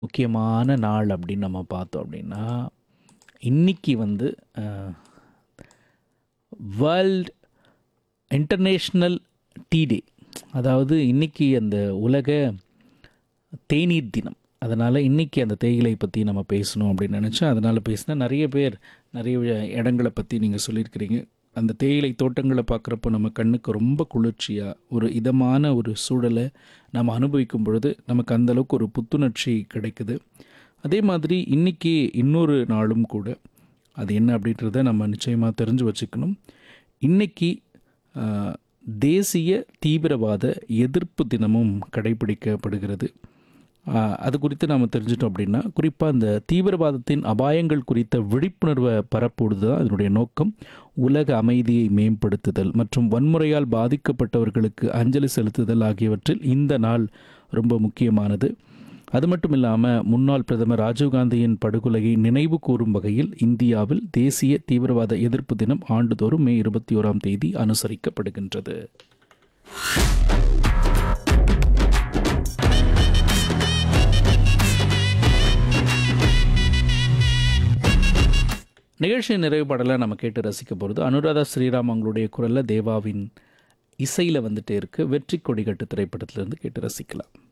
முக்கியமான நாள் அப்படின்னு நம்ம பார்த்தோம் அப்படின்னா இன்னைக்கு வந்து வேர்ல்ட் இன்டர்நேஷ்னல் டீ டே அதாவது இன்னைக்கு அந்த உலக தேநீர் தினம் அதனால் இன்றைக்கி அந்த தேயிலை பற்றி நம்ம பேசணும் அப்படின்னு நினச்சேன் அதனால் பேசினேன் நிறைய பேர் நிறைய இடங்களை பற்றி நீங்கள் சொல்லியிருக்கிறீங்க அந்த தேயிலை தோட்டங்களை பார்க்குறப்போ நம்ம கண்ணுக்கு ரொம்ப குளிர்ச்சியாக ஒரு இதமான ஒரு சூழலை நம்ம அனுபவிக்கும் பொழுது நமக்கு அந்தளவுக்கு ஒரு புத்துணர்ச்சி கிடைக்குது அதே மாதிரி இன்றைக்கி இன்னொரு நாளும் கூட அது என்ன அப்படின்றத நம்ம நிச்சயமாக தெரிஞ்சு வச்சுக்கணும் இன்றைக்கி தேசிய தீவிரவாத எதிர்ப்பு தினமும் கடைபிடிக்கப்படுகிறது ஆஹ், அது குறித்து நாம் தெரிஞ்சிட்டோம் அப்படின்னா குறிப்பாக அந்த தீவிரவாதத்தின் அபாயங்கள் குறித்த விழிப்புணர்வை பரப்புவது தான் அதனுடைய நோக்கம் உலக அமைதியை மேம்படுத்துதல் மற்றும் வன்முறையால் பாதிக்கப்பட்டவர்களுக்கு அஞ்சலி செலுத்துதல் ஆகியவற்றில் இந்த நாள் ரொம்ப முக்கியமானது அது மட்டும் இல்லாமல் முன்னாள் பிரதமர் ராஜீவ்காந்தியின் படுகொலையை நினைவு கூறும் வகையில் இந்தியாவில் தேசிய தீவிரவாத எதிர்ப்பு தினம் ஆண்டுதோறும் மே இருபத்தி ஓராம் தேதி அனுசரிக்கப்படுகின்றது நிகழ்ச்சியின் நிறைவு பாடலை நம்ம கேட்டு ரசிக்க போகிறது அனுராதா ஸ்ரீராம் அவங்களுடைய குரலில் தேவாவின் இசையில் வந்துட்டே இருக்கு வெற்றி கொடிகட்டு திரைப்படத்திலிருந்து கேட்டு ரசிக்கலாம்